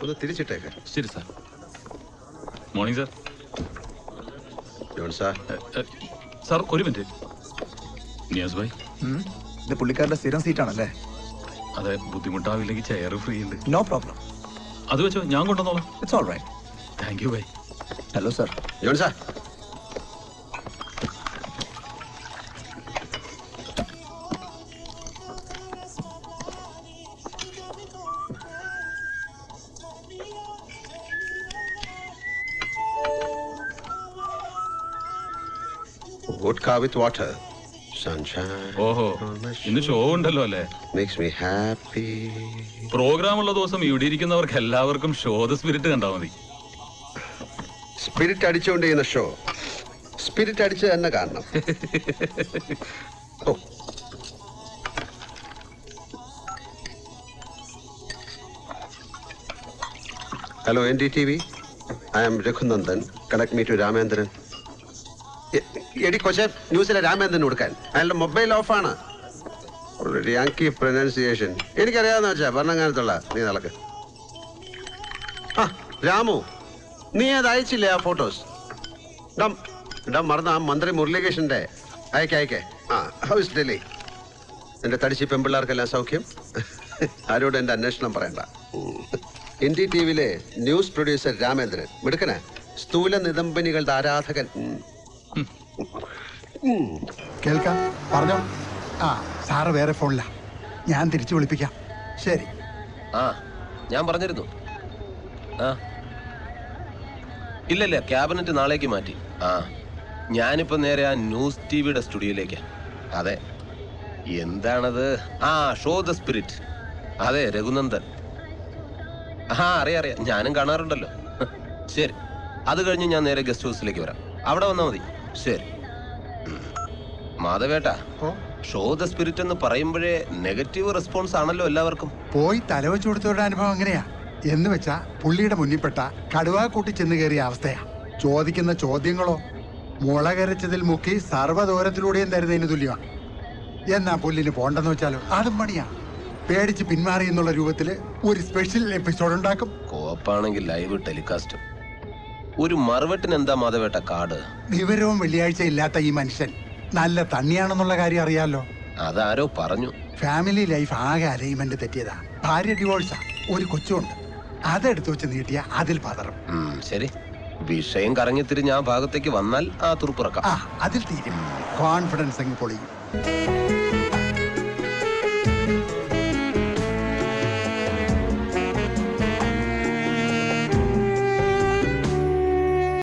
ഒന്ന് തിരിച്ചിട്ടേക്ക് ശരി sir morning sir John sir sir ഒരു മിനിറ്റ് നിയാസ് ഭായ് ഉം. ഇത് പുള്ളിക്കാരുടെ സ്ഥിരം സീറ്റാണല്ലേ അതെ ബുദ്ധിമുട്ടാവില്ലെങ്കിൽ ചെയർ ഫ്രീ ഉണ്ട് നോ പ്രോബ്ലം അത് വെച്ചോ ഞാൻ കൊണ്ടുവന്നോളാം it's all right thank you bye hello sir John sir Vodka with water. Sunshine. ഓഹോ on my ഇന്ന് ഷോ ഉണ്ടല്ലോ അല്ലേ Makes me happy. പ്രോഗ്രാം ഉള്ള ദിവസം ഇവിടെ ഇരിക്കുന്നവർക്ക് എല്ലാവർക്കും ഷോ ദ സ്പിരിറ്റ് കണ്ടാൽ മതി സ്പിരിറ്റ് അടിച്ചുകൊണ്ട് ചെയ്യുന്ന ഷോ സ്പിരിറ്റ് അടിച്ച് തന്നെ കാണണം ഓ hello N D T V I am Raghunandan connect me to Ramendran എ- എടി കൊച്ചെ ന്യൂസിലെ രാമേന്ദ്രൻ കൊടുക്കാൻ അയാളുടെ മൊബൈൽ ഓഫാണ് യാങ്കി പ്രൊനൗൺസിയേഷൻ എനിക്കറിയാവുന്ന വെച്ചാ ഭരണങ്ങാനത്തുള്ള നീ നടക്ക് ആ രാമു നീ അത് അയച്ചില്ലേ ആ ഫോട്ടോസ് ഡം ഡം മറന്ന ആ മന്ത്രി മുരളീകൃഷ്ണന്റെ അയക്കെ അയക്കെ ആ ഹൗസ് ഡൽഹി എൻ്റെ തടിച്ചി പെമ്പിള്ളേർക്കെല്ലാം സൗഖ്യം ആരോട് എൻ്റെ അന്വേഷണം പറയണ്ട എൻ ഡി ടി വിയിലെ ന്യൂസ് പ്രൊഡ്യൂസർ രാമേന്ദ്രൻ മിടുക്കനെ സ്ഥൂല നിതംബനികളുടെ ആരാധകൻ ഉം. കേൾക്കാം പറഞ്ഞോ ആ സാറ് വേറെ ഫോണിലാ ഞാൻ തിരിച്ചു വിളിപ്പിക്കാം ശരി ആ ഞാൻ പറഞ്ഞിരുന്നു ആ ഇല്ല ഇല്ല ക്യാബിനറ്റ് നാളേക്ക് മാറ്റി ആ ഞാനിപ്പോ നേരെ ആ ന്യൂസ് ടി വിയുടെ സ്റ്റുഡിയോയിലേക്ക് അതെ എന്താണത് ആ ഷോ ദ സ്പിരിറ്റ് അതെ രഘുനന്ദൻ ആ അറിയാം അറിയാം ഞാനും കാണാറുണ്ടല്ലോ ശരി അത് കഴിഞ്ഞ് ഞാൻ നേരെ ഗസ്റ്റ് ഹൗസിലേക്ക് വരാം അവിടെ വന്നാൽ മതി ശരി ഉം. മാധവേട്ടാ ഷോ ദ സ്പിരിറ്റ് എന്ന് പറയുമ്പോഴേ നെഗറ്റീവ് റെസ്പോൺസ് ആണല്ലോ എല്ലാവർക്കും പോയി തലവെച്ച് കൊടുത്തവരുടെ അനുഭവം എങ്ങനെയാ എന്ന് വെച്ചാ പുള്ളിയുടെ മുന്നിൽപ്പെട്ട കടുവാ കൂട്ടി ചെന്ന് കയറിയ അവസ്ഥയാ ചോദിക്കുന്ന ചോദ്യങ്ങളോ മുളകരച്ചതിൽ മുക്കി സർവ്വദൂരത്തിലൂടെയും തരുന്നതിന് തുല്യമാണ് എന്നാ പുല്ലിന് പോണ്ടെന്ന് വെച്ചാലോ അതും പണിയാ പേടിച്ച് പിന്മാറി എന്നുള്ള രൂപത്തില് ഒരു സ്പെഷ്യൽ എപ്പിസോഡ് ഉണ്ടാക്കും കോപ്പാണെങ്കിൽ ലൈവ് ടെലികാസ്റ്റ് ഒരു മറുവെട്ടിന് എന്താ മാധവേട്ട കാട് വിവരവും വെള്ളിയാഴ്ച ഇല്ലാത്ത ഈ മനുഷ്യൻ നല്ല തണ്ണിയാണെന്നുള്ള കാര്യം അറിയാലോ അതാരോ പറഞ്ഞു ഫാമിലി ലൈഫ് ആകെ അലൈൻമെന്റ് തെറ്റിയതാ ഭാര്യ ഡിവോഴ്സാ ഒരു കൊച്ചുണ്ട് അതെടുത്തു വെച്ച് നീട്ടിയ അതിൽ പതറും ഉം, ശരി വിഷയം കറങ്ങിത്തിരിഞ്ഞ് ആ ഭാഗത്തേക്ക് വന്നാൽ ആ തുറപ്പിറക്കാം ആ അതിൽ തീരും കോൺഫിഡൻസ് അങ്ങ് പൊളിയും